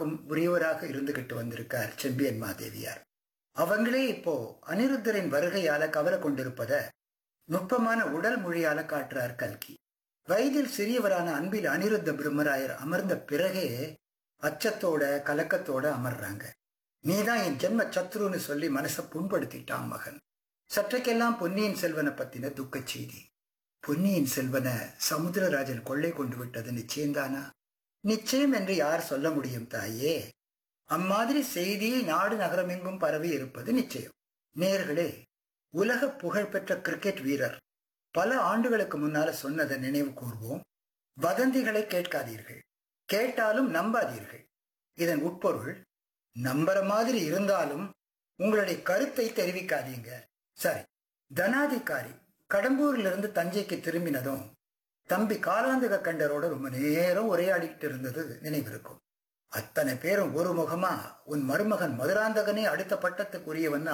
எல்லாருக்கும் உரியவராக இருந்துகிட்டு வந்திருக்கார் செம்பியன் மாதேவியார் அவங்களே இப்போ அனிருத்தரின் வருகையால கவலை கொண்டிருப்பத நுட்பமான உடல் மொழியால காட்டுறார் கல்கி வயதில் சிறியவரான அன்பில் அனிருத்த பிரம்மராயர் அமர்ந்த பிறகே அச்சத்தோட கலக்கத்தோட அமர்றாங்க நீதான் என் ஜென்ம சத்ருன்னு சொல்லி மனசை புண்படுத்திட்டான் மகன் சற்றைக்கெல்லாம் பொன்னியின் செல்வனை பத்தின துக்கச் செய்தி பொன்னியின் செல்வனை சமுத்திரராஜன் கொள்ளை கொண்டு விட்டது நிச்சயம்தானா நிச்சயம் என்று யார் சொல்ல முடியும் தாயே அம்மாதிரி செய்தி நாடு நகரமெங்கும் பரவி இருப்பது நிச்சயம் நேர்களே உலக புகழ்பெற்ற கிரிக்கெட் வீரர் பல ஆண்டுகளுக்கு முன்னால சொன்னதை நினைவு கூர்வோம் வதந்திகளை கேட்காதீர்கள் கேட்டாலும் நம்பாதீர்கள் இதன் உட்பொருள் நம்புற மாதிரி இருந்தாலும் உங்களுடைய கருத்தை தெரிவிக்காதீங்க சரி தனாதிகாரி கடம்பூர்ல இருந்து தஞ்சைக்கு திரும்பினதும் தம்பி காலாந்தக கண்டரோட ரொம்ப நேரம் உரையாடிக்கிட்டு இருந்தது நினைவிருக்கும் அத்தனை பேரும் ஒரு முகமா உன் மருமகன் மதுராந்தகனே அடுத்த பட்டத்துக்குரியவன்